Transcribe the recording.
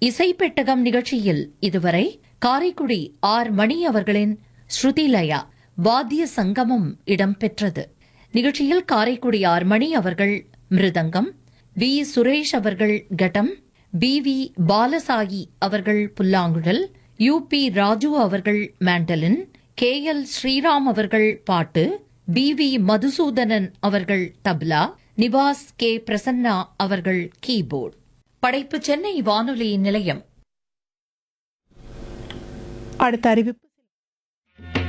இசைப்பெட்டகம் நிகழ்ச்சியில் இதுவரை காரைக்குடி ஆர் மணி அவர்களின் ஸ்ருதிலயா வாத்திய சங்கமம் இடம்பெற்றது நிகழ்ச்சியில் காரைக்குடி ஆர் மணி அவர்கள் மிருதங்கம் வி சுரேஷ் அவர்கள் கடம் பி வி பாலசாயி அவர்கள் புல்லாங்குழல் யு பி ராஜு அவர்கள் மேண்டலின் கே எல் ஸ்ரீராம் அவர்கள் பாட்டு பி வி மதுசூதனன் அவர்கள் தப்லா நிவாஸ் கே பிரசன்னா அவர்கள் கீபோர்ட் படைப்பு சென்னை வானொலி நிலையம் அடுத்த அறிவிப்பு